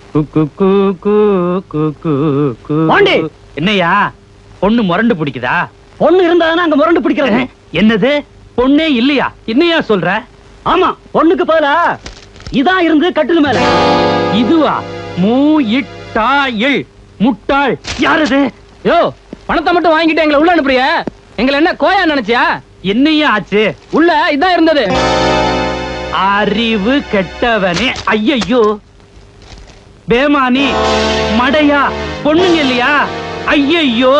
கு, கு, கு, கு, கு, கு, கு. பாண்டி! என்னய்யா பொண்ணு முரண்டு பிடிக்குதா பொண்ணு இருந்தாதானே அங்க முரண்டு பிடிக்கிறது என்னது பொண்ணே இல்லையா என்னையா சொல்ற ஆமா பொண்ணுக்கு பதிலா இதான் இருந்து கட்டில் மேல இதுவா மூ இட்டா இல் முட்டாள் யாரது யோ பணத்தை மட்டும் வாங்கிட்டு எங்களை உள்ள அனுப்புறிய எங்களை என்ன கோயா நினைச்சியா என்னையா ஆச்சு உள்ள இதான் இருந்தது அறிவு கெட்டவனே ஐயையோ பேமானி மடையா பொண்ணுங்க இல்லையா ஐயையோ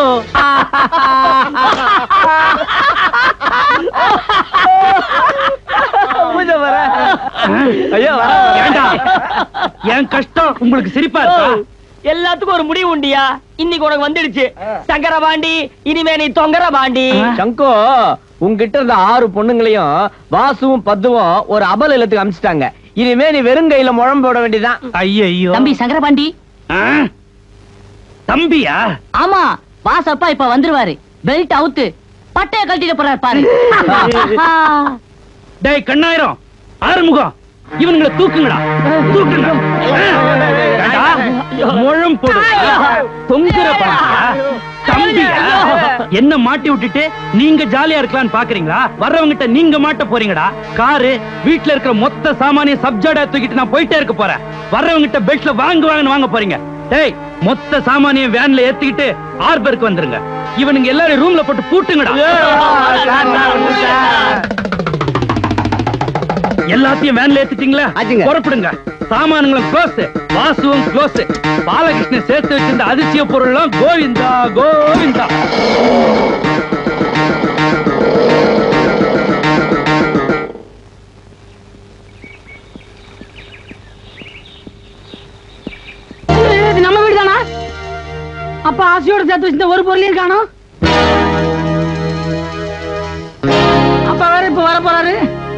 ஐயோ ஏண்டா என் கஷ்டம் உங்களுக்கு சிரிப்பா இருக்கா எல்லாத்துக்கும் ஒரு முடிவு உண்டியா இன்னைக்கு உனக்கு வந்துடுச்சு சங்கர பாண்டி இனிமே நீ தொங்கர பாண்டி சங்கோ உன்கிட்ட இருந்த ஆறு பொண்ணுங்களையும் வாசுவும் பத்துவும் ஒரு அபல இல்லத்துக்கு அமிச்சிட்டாங்க இனிமே நீ வெறும் கையில முழம் போட வேண்டியதான் ஐயையோ தம்பி சங்கரபாண்டி ஆ? தம்பியா ஆமா வாசப்பா இப்ப வந்துருவாரு பெல்ட் அவுத்து பட்டைய கழட்டிட்டு போறாரு பாரு டேய் கண்ணாயிரம் ஆறுமுகம் இவனுங்களை தூக்குங்கடா தூக்குங்க ஏண்டா, முழம் போடு தொங்குற பாண்டியா தம்பியா என்ன மாட்டி விட்டுட்டு நீங்க ஜாலியா இருக்கலாம்னு பாக்குறீங்களா வர்றவங்கிட்ட நீங்க மாட்ட போறீங்கடா காரு வீட்ல இருக்கிற மொத்த சாமானிய சப்ஜாடா தூக்கிட்டு நான் போயிட்டே இருக்க போறேன் வர்றவங்கிட்ட பெட்ல வாங்கு வாங்கன்னு வாங்க போறீங்க டேய் மொத்த சாமானிய வேன்ல ஏத்திக்கிட்டு ஆர்பருக்கு வந்துருங்க இவனுங்க எல்லாரும் ரூம்ல போட்டு பூட்டுங்கடா எல்லாத்தையும் வேன்ல ஏத்திட்டீங்களா ஆச்சுங்க. புறப்படுங்க சாமானுங்களும் க்ளோஸ் வாசுவும் க்ளோஸ் பாலகிருஷ்ணன் சேர்த்து வச்சிருந்த அதிசய பொருள்லாம் கோவிந்தா கோவிந்தா இது நம்ம வீடு தானா அப்ப ஆசையோட சேர்த்து வச்சிருந்த ஒரு பொருளையும் காணோம் அப்ப வேற இப்ப வர போறாரு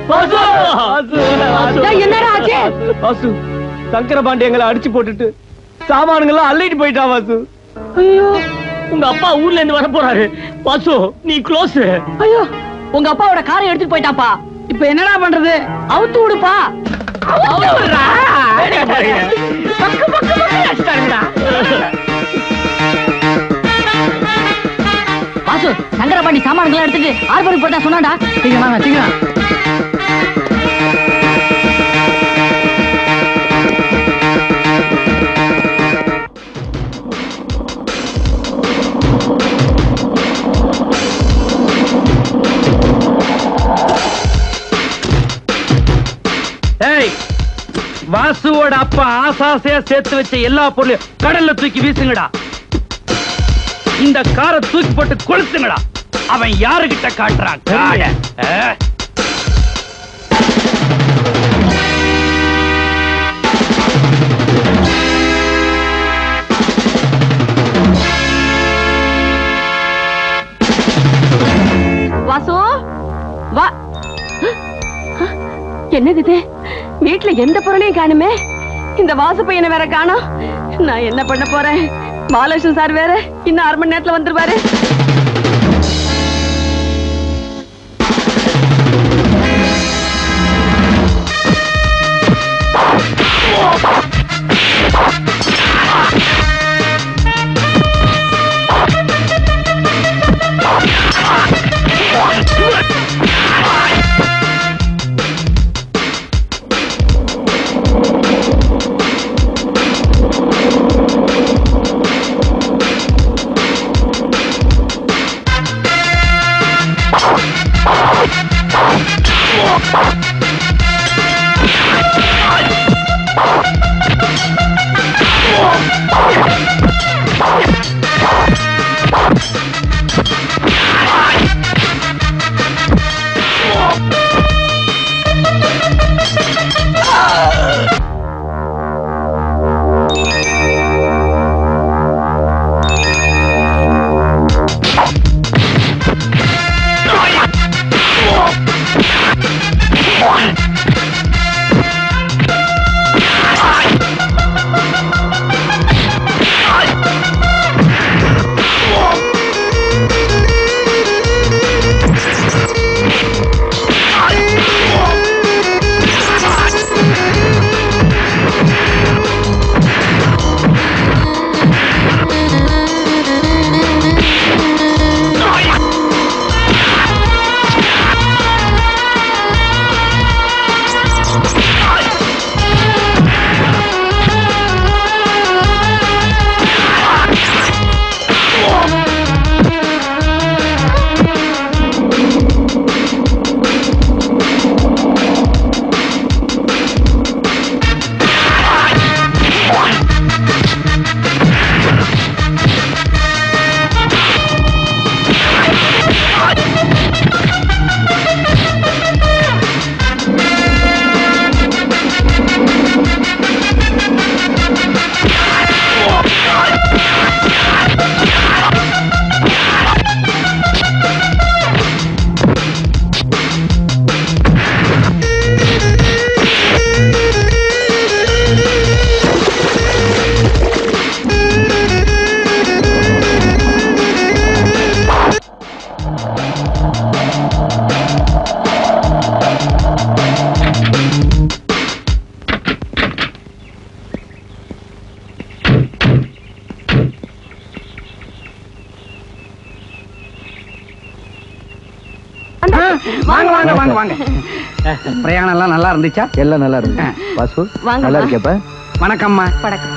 டேய், என்னடா ஆச்சு வாசு சங்கர பாண்டி எங்களை அடிச்சு போட்டுட்டு சாமானுங்கெல்லாம் அள்ளிட்டு போயிட்டான் வாசு ஐயோ உங்க அப்பா ஊர்ல இருந்து வர போறாரு பாசு நீ க்ளோஸ் ஐயோ உங்க அப்பாவோட காரை எடுத்துட்டு போயிட்டாப்பா இப்ப என்னடா பண்றது அவுத்து விடுப்பா வாசு சங்கரபாண்டி சாமான்களை எடுத்துட்டு ஆர்பருக்கு போட்டா சொன்னாடா சீக்கிரம் வாங்க, சீக்கிரம் ஏய் வாசுவோட அப்பா ஆசாசையா சேர்த்து வச்ச எல்லா பொருளையும் கடல்ல தூக்கி வீசுங்கடா இந்த காரை தூக்கி போட்டு கொளுத்துங்கடா அவன் யாருகிட்ட காட்டுறான் காட வாசு வா என்னது இது வீட்ல எந்த பொருளையும் காணுமே இந்த வாசு பையனை வேற காணோம் நான் என்ன பண்ண போறேன் பாலகிருஷ்ணன் சார் வேற இன்னும் அரை மணி நேரத்துல வந்துருவாரு வாங்க வாங்க வாங்க வாங்க பிரயாணம் எல்லாம் நல்லா இருந்துச்சா எல்லாம் நல்லா இருக்கு வாசு வாங்க, நல்லா வா. இருக்கியாப்பா வணக்கம்மா வணக்கம்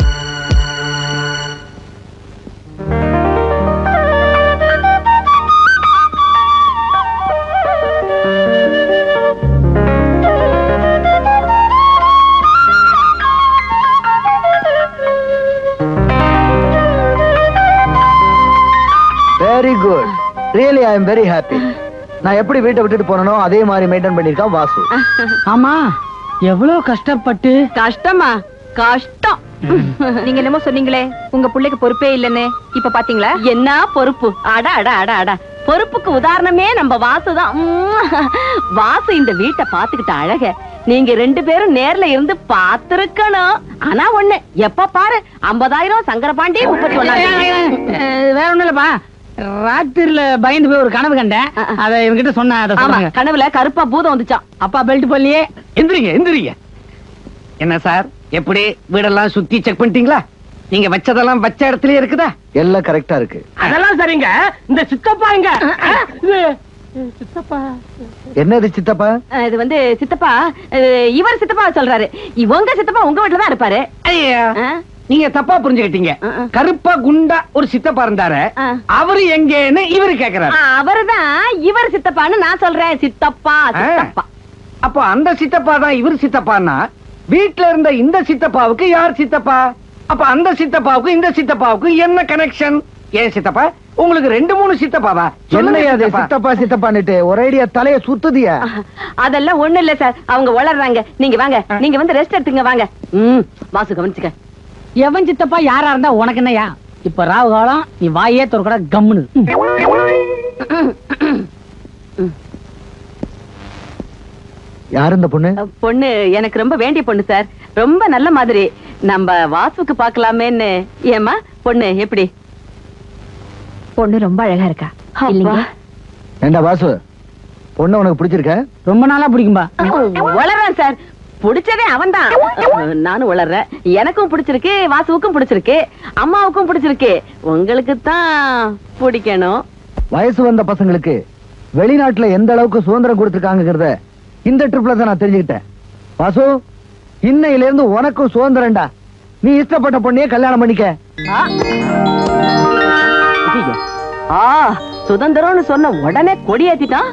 very good really I am very happy நான் எப்படி வீட்டை விட்டுட்டு போனனோ அதே மாதிரி மெயின்டைன் பண்ணிருக்கான் வாசு ஆமா எவ்வளவு கஷ்டப்பட்டு கஷ்டமா கஷ்டம் நீங்க என்னமோ சொன்னீங்களே உங்க பிள்ளைக்கு பொறுப்பே இல்லைன்னு இப்ப பாத்தீங்களா என்ன பொறுப்பு அட அட அட அட பொறுப்புக்கு உதாரணமே நம்ம வாசுதான் உம். வாசு இந்த வீட்டை பாத்துக்கிட்ட அழக நீங்க ரெண்டு பேரும் நேர்ல இருந்து பாத்துருக்கணும் ஆனா ஒண்ணு எப்ப பாரு ஐம்பதாயிரம் சங்கரபாண்டி முப்பத்தி ஒண்ணாயிரம் அஹ், வேற ஒண்ணும் இல்லப்பா ராத்திரில பயந்து போய் ஒரு கனவு கண்டேன் அத இவங்கிட்ட சொன்ன அதை ஆமா சொல்லுங்க கனவுல கருப்பா பூதம் வந்துச்சான் அப்பா பெல்ட் போடலையே எந்திரிங்க எந்திரிங்க என்ன சார் எப்படி வீடெல்லாம் சுத்தி செக் பண்ணிட்டீங்களா நீங்க வச்சதெல்லாம் வச்ச இடத்துலயே இருக்குதா எல்லாம் கரெக்டா இருக்கு அதெல்லாம் சரிங்க இந்த சித்தப்பா இங்க இது சித்தப்பா என்னது சித்தப்பா அஹ், இது வந்து சித்தப்பா அஹ், இவர் சித்தப்பா சொல்றாரு இவங்க சித்தப்பா உங்க வீட்டுல தான் இருப்பாரு ஐயா ஆ? நீங்க தப்பா புரிஞ்சுக்கிட்டீங்க ஆ, ஆ. கருப்பா குண்டா ஒரு சித்தப்பா இருந்தாரு ஆ. அவரு எங்கன்னு இவரு கேக்குறாரு ஆ, அவர்தான் இவர் சித்தப்பான்னு நான் சொல்றேன் சித்தப்பா சித்தப்பா அப்போ அந்த சித்தப்பா தான் இவர் சித்தப்பான்னா வீட்ல இருந்த இந்த சித்தப்பாவுக்கு யார் சித்தப்பா அப்ப அந்த சித்தப்பாவுக்கு இந்த சித்தப்பாவுக்கு என்ன கனெக்ஷன் ஏன் சித்தப்பா உங்களுக்கு ரெண்டு மூணு சித்தப்பாவா சொல்லுங்க என்னையா அது சித்தப்பா. சித்தப்பா சித்தப்பான்னுட்டு ஒரேடியா தலைய சுத்துதியா அதெல்லாம் ஒண்ணு இல்ல சார் அவங்க வளர்றாங்க நீங்க வாங்க நீங்க வந்து ரெஸ்ட் எடுத்துங்க வாங்க ம் வாசு கவனிச்சுக்க எவன் சித்தப்பா யாரா இருந்தா உனக்கு என்னய்யா இப்ப ராவு காலம் நீ வாயே திறக்கடா கம்முனு யார் இந்த பொண்ணு பொண்ணு எனக்கு ரொம்ப வேண்டிய பொண்ணு சார் ரொம்ப நல்ல மாதிரி நம்ம வாசுக்கு பார்க்கலாமேன்னு ஏமா பொண்ணு எப்படி பொண்ணு ரொம்ப அழகா இருக்கா அப்பா. இல்லைங்க ஏண்டா வாசு பொண்ணு உனக்கு பிடிச்சிருக்க ரொம்ப நாளா பிடிக்கும்பா வளர்றான் சார் பிடிச்சதே அவன்தான் நானும் வளர்றேன் எனக்கும் பிடிச்சிருக்கு வாசுவுக்கும் பிடிச்சிருக்கு அம்மாவுக்கும் பிடிச்சிருக்கு உங்களுக்கு தான் பிடிக்கணும் வயசு வந்த பசங்களுக்கு வெளிநாட்டுல எந்த அளவுக்கு சுதந்திரம் கொடுத்திருக்காங்கிறத இந்த ட்ரிப்ல தான் நான் தெரிஞ்சுக்கிட்டேன் வாசு இன்னையில இருந்து உனக்கும் சுதந்திரம்டா நீ இஷ்டப்பட்ட பொண்ணையே கல்யாணம் பண்ணிக்க ஆ. ஐயையோ. ஆ சுதந்திரம்னு சொன்ன உடனே கொடி ஏத்திட்டான்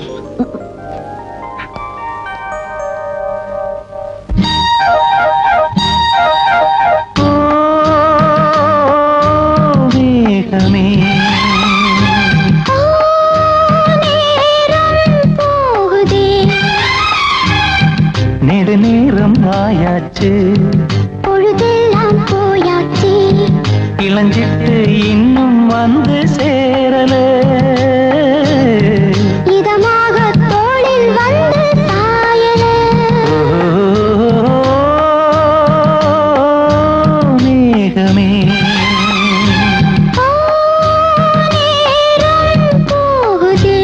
நெடுநேரம் ஆயாச்சு பொழுதெல்லாம் போயாச்சு இளஞ்சிட்டு இன்னும் வந்து சேரல இதமாக தோளில் வந்து சாயல ஓ, மேகமே ஓ, நேரம் போகுதே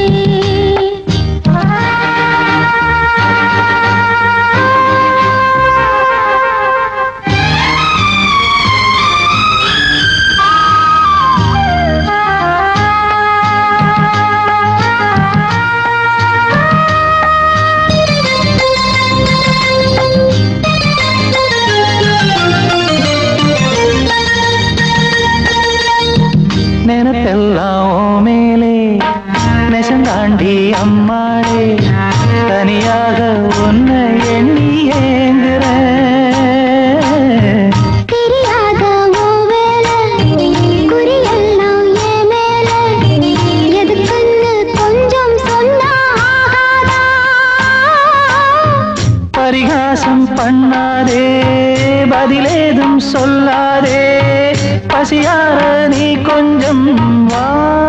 நினப்பெல்லாம் ஓ மேலே நெசந்தாண்டி அம்மாளே தனியாக உன்னை எண்ணி ஏங்குற தெரியாத உன் வேலை, குறியெல்லாம் என் மேல. எதுக்குன்னு கொஞ்சம் சொன்னா ஆகாதா? பரிகாசம் பண்ணாதே பதிலேதும் சொல்லாதே பசியார நீ கொஞ்சம் வா